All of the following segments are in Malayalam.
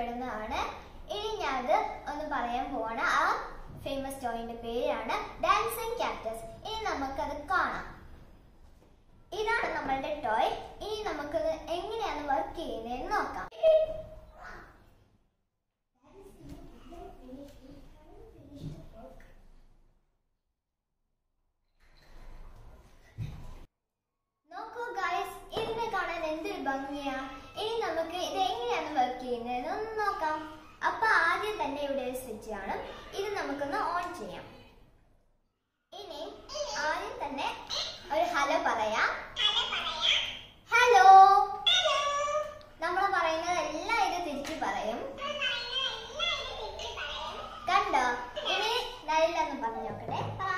ഉൾപ്പെടുന്നതാണ് ഇനി ഞാനത് ഒന്ന് പറയാൻ പോവാണ് ആ ഫേമസ് ടോയിന്റെ പേരാണ് ഡാൻസിങ് കാക്ടസ് ഇനി നമുക്കത് കാണാം ഇതാണ് നമ്മളുടെ ടോയ് ഇനി നമുക്കത് എങ്ങനെയാണ് വർക്ക് ചെയ്യുന്നതെന്ന് നോക്കാം നോക്കൂ ഗൈസ് ഇതിനെ കാണാൻ എന്തൊരു ഭംഗിയാ ഇനി നമുക്ക് ഇത് എങ്ങനെയാണ് വർക്ക് ചെയ്യുന്നത് ഒന്ന് നോക്കാം അപ്പൊ ആദ്യം തന്നെ ഇവിടെ ഒരു സ്വിച്ച് കാണും ഇത് നമുക്കൊന്ന് ഓൺ ചെയ്യാം ഇനി ആദ്യം തന്നെ ഒരു ഹലോ പറയാം ഹലോ നമ്മൾ പറയുന്നത് എല്ലാം ഇത് തിരിച്ചു പറയും കണ്ടോ ഇനി നല്ലൊന്ന് പറഞ്ഞു നോക്കട്ടെ പറ.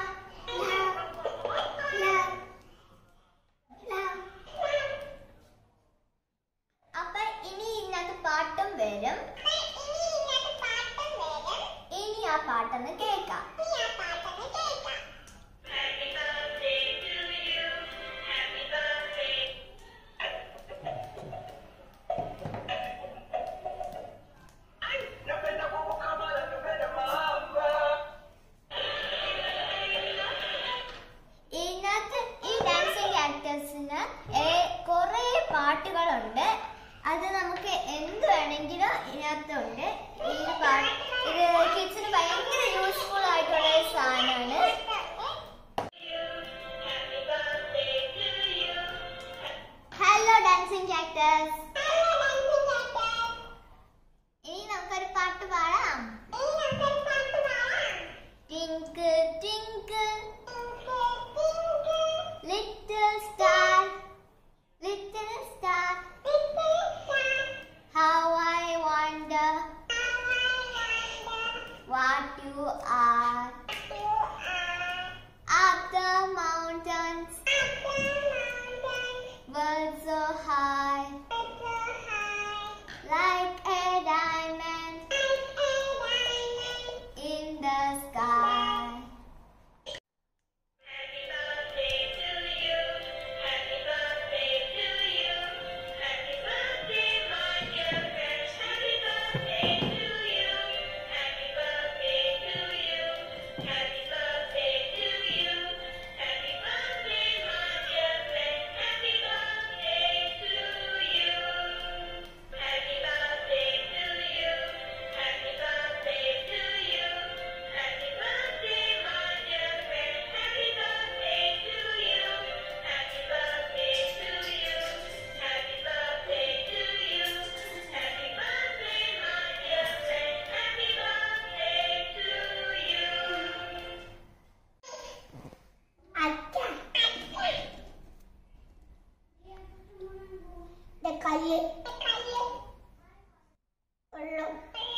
അപ്പൊ ഇനി ഇതിനകത്ത് പാട്ടും വരും ഇനി ആ പാട്ടൊന്ന് കേൾക്കാം ഇതിനകത്ത് ഈ ഡാൻസിങ് ആക്ടേഴ്സിന് കുറെ പാട്ടുകളുണ്ട് അത് നമുക്ക് എന്ത് വേണമെങ്കിലും ഇതിനകത്തുണ്ട് ഈ പാട്ട് ഇത് കിഡ്സിന് ഭയങ്കര യൂസ്ഫുൾ ആയിട്ടുള്ള ഒരു സാധനമാണ് ഹലോ ഡാൻസിങ് ആക്ടേഴ്സ് ഇനി നമുക്കൊരു പാട്ട് പാടാം Twinkle, twinkle, little star, little star, how I wonder what you are. Up the mountains, world so high, like a diamond in the sky. കയ്യ് വെള്ളം